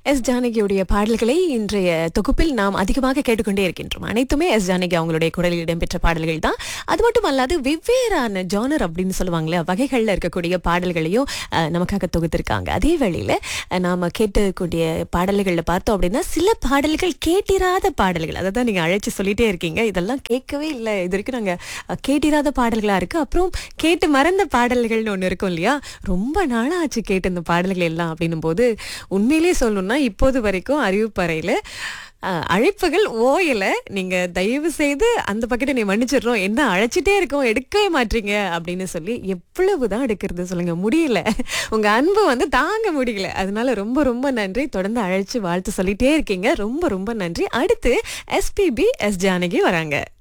S ஜானகியுடைய பாடல்களை இன்றைய தொகுப்பில் நாம் அதிகமாக கேட்டுக்கொண்டே இருக்கின்றோம் அனைத்துமே எஸ் ஜானகி அவங்களுடைய குரலில் இடம்பெற்ற பாடல்கள் தான் அது மட்டும் அல்லாது வெவ்வேறான ஜானர் அப்படின்னு சொல்லுவாங்களே வகைகளில் இருக்கக்கூடிய பாடல்களையும் அஹ், நமக்காக தொகுத்திருக்காங்க அதே வேளையில் அஹ், நாம கேட்கக்கூடிய பாடல்களில் பார்த்தோம் அப்படின்னா சில பாடல்கள் கேட்டிராத பாடல்கள் அதை தான் நீங்கள் அழைச்சி சொல்லிட்டே இருக்கீங்க இதெல்லாம் கேட்கவே இல்லை இது வரைக்கும் நாங்கள் கேட்டிராத பாடல்களாக இருக்குது அப்புறம் கேட்டு மறந்த பாடல்கள்னு ஒன்று இருக்கும் இல்லையா ரொம்ப நாளாக ஆச்சு கேட்டு இந்த பாடல்கள் எல்லாம் அப்படின்னும் போது உண்மையிலேயே சொல்லணும்னா இப்போது வரைக்கும் அறிவிப்பறையில் அஹ், அழைப்புகள் ஓயல நீங்க தயவு செய்து அந்த பக்கத்தை நீ மன்னிச்சிடுறோம் என்ன அழைச்சிட்டே இருக்கோம் எடுக்கவே மாட்டீங்க அப்படின்னு சொல்லி எவ்வளவுதான் எடுக்கிறது சொல்லுங்க முடியல உங்க அன்பு வந்து தாங்க முடியல அதனால ரொம்ப ரொம்ப நன்றி தொடர்ந்து அழைச்சு வாழ்த்து சொல்லிட்டே இருக்கீங்க ரொம்ப ரொம்ப நன்றி அடுத்து எஸ்பிபி எஸ் ஜானகி வராங்க